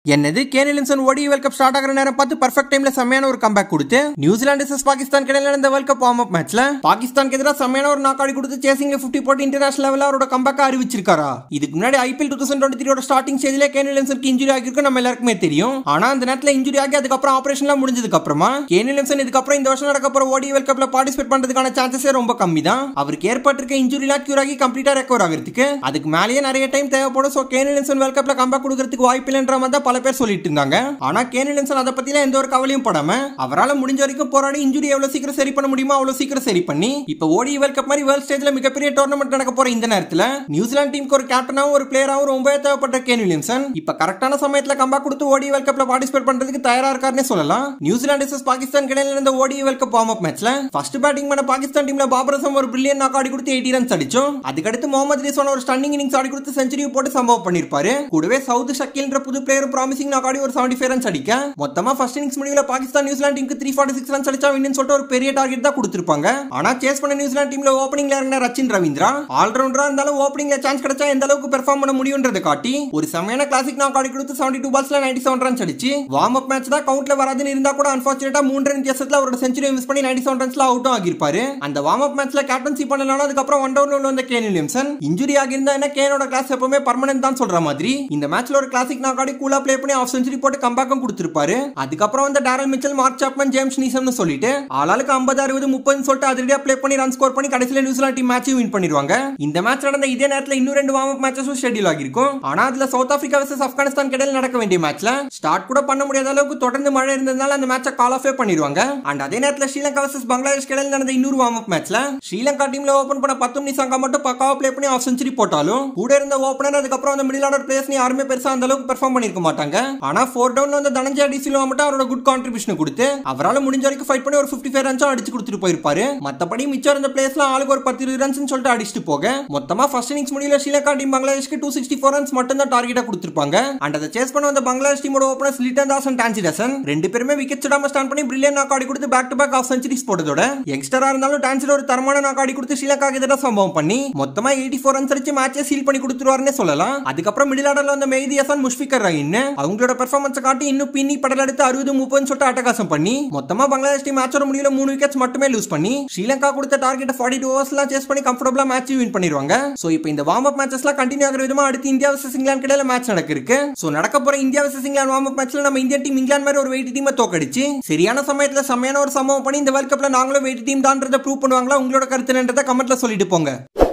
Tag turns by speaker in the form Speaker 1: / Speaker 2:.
Speaker 1: என்னது Kane Williamson ஓடி World Cup start ஆகிற நேரம் பார்த்து பர்ஃபெக்ட் டைம்ல செம்மையான ஒரு கம்பேக் கொடுத்து நியூசிலாந்து vs பாகிஸ்தான் கிடையில நடந்த வேர்ல்ட் கப் வார்ம் அப் மேட்ச்ல பாகிஸ்தானுக்கு எதிராக செம்மையான ஒரு நாக்காடி கொடுத்து சேசிங்ல 50 போட்டு இன்டர்நேஷனல் லெவலில் அவரோட கம்பேக் அறிவிச்சிருக்காரா இதுக்கு முன்னாடி ஐபிஎல் டூ தௌசண்ட் டுவெண்ட்டி த்ரீயோட ஸ்டார்டிங் ஸ்டேஜ்ல கேன் வில்லியம்சனுக்கு இன்ஜுரி ஆகிருக்கு நம்ம எல்லாருக்குமே தெரியும் ஆனா அந்த நேரத்துல இன்ஜுரி ஆகி அதுக்கப்புறம் ஆபரேஷன்லாம் முடிஞ்சதுக்கு அப்புறமா கேன் வில்லியம்சன் இதுக்கப்புறம் இந்த வருஷம் நடக்க போற ஓடி வேர்ல்ட் கப்ல பார்ட்டிசிபேட் பண்றதுக்கான சான்சஸே ரொம்ப கம்மி தான் அவருக்கு ஏற்பட்டிருக்க இன்ஜுரிலாம் கியூர் ஆகி கம்ப்ளீட்டா ரெக்கவர் ஆகிறதுக்கு அதுக்கு மேலேயே நிறைய டைம் தேவைப்படும் சோ கேன் வில்லியம்சன் வேர்ல்ட் கப்ல கம்பேக் கொடுக்கறதுக்கு வாய்ப்பு இல்லைன்ற மாதிரி தான் பல பேர் சொல்லிட்டு இருந்தாங்க ஆனா கேன் வில்லியம்சன் அதை பத்திலாம் எந்த ஒரு கவலையும் படாம அவரால் முடிஞ்ச வரைக்கும் போராடி இன்ஜுரி எவ்வளவு சீக்கிரம் சரி பண்ண முடியுமோ அவ்வளவு சீக்கிரம் சரி பண்ணி இப்ப ஓடி வேர்ல்ட் கப் மாதிரி வேர்ல்ட் ஸ்டேஜ்ல மிகப்பெரிய டோர்னமெண்ட் நடக்க போற இந்த நேரத்துல நியூசிலாந்து டீமுக்கு ஒரு கேப்டனாவும் ஒரு பிளேயராவும் ரொம்ப தேவைப்பட்ட கேன் வில்லியம்சன் இப்ப கரெக்டான சமயத்துல கம்பேக் கொடுத்து ஓடி வேர்ல்ட் கப்ல பார்ட்டிசிபேட் பண்றதுக்கு தயாரா இருக்காருன்னு சொல்லலாம் நியூசிலாந்து vs பாகிஸ்தான் கிடையில நடந்த ஓடி வேர்ல்ட் கப் வார்ம் அப் மேட்ச்ல ஃபர்ஸ்ட் பேட்டிங் பண்ண பாகிஸ்தான் டீம்ல பாபர் அசம் ஒரு பில்லியன் நாக் ஆடி கொடுத்து எயிட்டி ரன்ஸ் அடிச்சோம் அதுக்கடுத்து முகமது ரிஸ்வான் ஒரு ஸ்டன்னிங் இன்னிங்ஸ் ஆடி கொடுத்து செஞ்சுரி போட்டு சம்பவம் பண்ணிருப்பாரு கூடவே சவுத் ஷக்கீல்ன்ற புது பிளேயர் ப்ராமிசிங் நாக் ஆடி ஒரு செவன்டி ஃபைவ் ரன்ஸ் அடிக்க மொத்தமா ஃபர்ஸ்ட் இன்னிங்ஸ் முடிவுல பாகிஸ்தான் நியூசிலாந்து டீமுக்கு த்ரீ ஃபார்ட்டி சிக்ஸ் ரன்ஸ் அடிச்சா வின்னு சொல்லிட்டு ஒரு பெரிய டார்கெட் தான் கொடுத்திருப்பாங்க ஆனா சேஸ் பண்ண நியூசிலாந்து டீம்ல ஓப்பனிங்ல இறங்கின ரச்சின் ரவீந்திரா ஆல்ரவுண்டரா இருந்தாலும் ஓப்பனிங்ல சான்ஸ் கிடைச்சா எந்த அளவுக்கு பெர்ஃபார்ம் பண்ண முடியும்ன்றதை காட்டி ஒரு செமையான கிளாசிக் நாக் ஆடி கொடுத்து செவன்டி டூ பால்ஸ்ல நைன்டி செவன் ரன்ஸ் அடிச்சு வார்ம் அப் மேட்ச் தான் கவுண்ட்ல வராதுன்னு இருந்தா கூட அன்பார்ச்சுனேட்டா மூன்று ரன் வித்தியாசத்துல அவரோட செஞ்சுரி மிஸ் பண்ணி நைன்டி செவன் ரன்ஸ்ல அவுட்டும் ஆகிருப்பாரு அந்த வார்ம் அப் மேட்ச்ல கேப்டன்சி பண்ணனால அதுக்கப்புறம் ஒன் டவுன் உள்ள வந்த கேன் வில்லியம்சன் இன்ஜுரி ஆகியிருந்தா என்ன கேனோட கிளாஸ் எப்பவுமே பர்மனன்ட் தான் சொல்ற மாதிரி இந்த மேட்ச்ல ஒரு கிளாசிக் நாக் ஆடி கூலா ப்ளே பண்ணி ஆஃப் செஞ்சுரி போட்டு கம்பேக்கும் கொடுத்திருப்பாரு அதுக்கப்புறம் வந்து Daryl Mitchell Mark Chapman James நீசம்னு சொல்லிட்டு ஆளாளுக்கு ஐம்பது அறுபது முப்பதுன்னு சொல்லிட்டு அதிரடியா ப்ளே பண்ணி ரன் ஸ்கோர் பண்ணி கடைசியில நியூசிலாந்து டீம் மேட்சையும் வின் பண்ணிடுவாங்க இந்த மேட்ச் நடந்த இதே நேரத்துல இன்னும் ரெண்டு வார்ம் அப் மேட்சஸும் ஷெட்யூல் ஆகிருக்கும் ஆனா அதுல சவுத் ஆப்பிரிக்கா vs ஆப்கானிஸ்தான் கிடையில நடக்க வேண்டிய மேட்ச்ல ஸ்டார்ட் கூட பண்ண முடியாத அளவுக்கு தொடர்ந்து மழை இருந்ததுனால அந்த மேட்சை கால் ஆஃபே பண்ணிடுவாங்க அண்ட் அதே நேரத்துல ஸ்ரீலங்கா vs பங்களாதேஷ் கிடையில நடந்த இன்னொரு வார்ம் அப் மேட்ச்ல ஸ்ரீலங்கா டீம்ல ஓபன் பண்ண பத்து மணி சங்கா மட்டும் பக்காவா ப்ளே பண்ணி ஆஃப் செஞ்சுரி போட்டாலும் கூட இருந்த ஓப்பனர் அதுக்கப்புறம் அந்த மிடில் ஆர்டர் பிளேயர்ஸ் யாருமே பெருசா அந்த அளவுக்கு பெர்ஃபார்ம் பண்ணிருக்க மாட்டாங்க ஆனா ஃபோர் டவுன் வந்து தனஞ்சய டிசிலோ மட்டும் அவரோட குட் கான்ட்ரிபியூஷன் கொடுத்து அவரால் முடிஞ்ச வரைக்கும் ஃபைட் பண்ணி ஒரு ஃபிஃப்டி ஃபைவ் ரன்ஸும் அடிச்சு கொடுத்துட்டு போயிருப்பாரு மத்தபடி மிச்சம் இருந்த பிளேஸ்லாம் ஆளுக்கு ஒரு பத்து இருபது ரன்ஸ் சொல்லிட்டு அடிச்சுட்டு போக மொத்தமா ஃபர்ஸ்ட் இன்னிங்ஸ் முடியல ஸ்ரீலங்கா டீம் பங்களாதேஷ்க்கு டூ சிக்ஸ்டி ஃபோர் ரன்ஸ் மட்டும் தான் டார்கெட்டா கொடுத்திருப்பாங்க அண்ட் அதை சேஸ் பண்ண வந்த பங்களாதேஷ் டீமோட ஓப்பனர்ஸ் லிட்டன் தாஸ் அண்ட் டான்சி டசன் ரெண்டு பேருமே விக்கெட் சுடாம ஸ்டாண்ட் பண்ணி பிரில்லியன் நாக் ஆடி கொடுத்து back to back half centuries போட்டதோட யங்ஸ்டரா இருந்தாலும் டான்சில ஒரு தரமான நாக் ஆடி கொடுத்து ஸ்ரீலங்கா எதிராக சம்பவம் பண்ணி மொத்தமா எயிட்டி ஃபோர் ரன்ஸ் அடிச்சு மேட்சை சீல் பண்ணி கொடுத்துருவாருன்னு சொல்லலாம் அதுக்கப்புறம் மிடில் ஆர்டர்ல வந்த மெய்தி ஹசன் முஷ்பிகர் ரஹின் அவங்களோட பெர்ஃபார்மன்ஸ் காட்டி இன்னும் பின்னி படல் எடுத்து அறுபது முப்பதுன்னு சொல்லிட்டு அட்டகாசம் பண்ணி மொத்தமா பங்களாதேஷ் டீம் மேட்சோட முடியல மூணு விக்கெட்ஸ் மட்டுமே லூஸ் பண்ணி ஸ்ரீலங்கா கொடுத்த டார்கெட் ஃபார்ட்டி டூ ஓவர்ஸ்லாம் சேஸ் பண்ணி கம்ஃபர்டபுளா மேட்ச் வின் பண்ணிடுவாங்க சோ இப்போ இந்த வார்ம் அப் மேட்சஸ்லாம் கண்டினியூ ஆகிற விதமா அடுத்து இந்தியா vs இங்கிலாந்து கிடையில மேட்ச் நடக்க இருக்கு சோ நடக்க போற India vs England warm up மேட்ச்ல நம்ம இந்தியன் டீம் இங்கிலாந்து மாதிரி ஒரு வெயிட் டீமை தோக்கடிச்சு சரியான சமயத்துல செம்மையான ஒரு சம்பவம் பண்ணி இந்த வேர்ல்ட் கப்ல நாங்களும் வெயிட் டீம் தான்றதை ப்ரூவ் பண்ணுவாங்களா உங்களோட கருத்து என்னன்றதை கமெண்ட்ல சொல்லிட்டு போங்க